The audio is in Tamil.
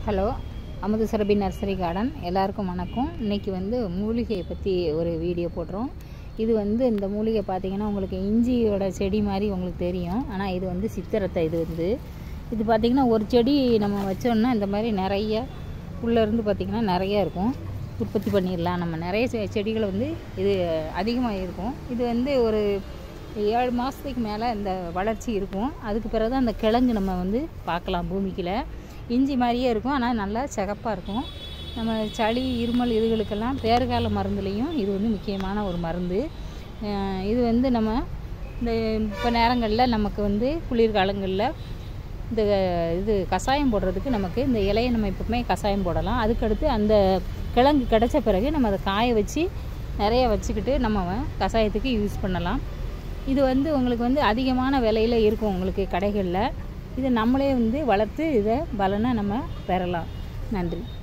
ஹலோ அமுது சுரபி நர்சரி கார்டன் எல்லாருக்கும் வணக்கம் இன்றைக்கி வந்து மூலிகையை பற்றி ஒரு வீடியோ போடுறோம் இது வந்து இந்த மூலிகை பார்த்தீங்கன்னா உங்களுக்கு இஞ்சியோட செடி மாதிரி உங்களுக்கு தெரியும் ஆனால் இது வந்து சித்திரத்தை இது வந்து இது பார்த்திங்கன்னா ஒரு செடி நம்ம வச்சோம்னா இந்த மாதிரி நிறைய உள்ளேருந்து பார்த்திங்கன்னா நிறைய இருக்கும் உற்பத்தி பண்ணிடலாம் நம்ம நிறைய செ- செடிகளை வந்து இது அதிகமாக இருக்கும் இது வந்து ஒரு ஏழு மாதத்துக்கு மேலே இந்த வளர்ச்சி இருக்கும் அதுக்கு பிறகு அந்த கிழங்கு நம்ம வந்து பார்க்கலாம் பூமிக்குள்ள இஞ்சி மாதிரியே இருக்கும் ஆனால் நல்லா சிகப்பாக இருக்கும் நம்ம சளி இருமல் இதுகளுக்கெல்லாம் பேறுகால மருந்துலேயும் இது வந்து முக்கியமான ஒரு மருந்து அஹ் இது வந்து நம்ம இந்த இப்போ நேரங்களில் நமக்கு வந்து குளிர்காலங்களில் இந்த இது கஷாயம் போடுறதுக்கு நமக்கு இந்த இலையை நம்ம எப்பவுமே கஷாயம் போடலாம் அதுக்கடுத்து அந்த கிழங்கு கிடைச்ச பிறகு நம்ம அதை காய வச்சு நிறைய வச்சுக்கிட்டு நம்ம கஷாயத்துக்கு யூஸ் பண்ணலாம் இது வந்து உங்களுக்கு வந்து அதிகமான விலையில் இருக்கும் உங்களுக்கு கடைகளில் இது நம்மளே வந்து வளர்த்து இதை பலனை நம்ம பெறலாம் நன்றி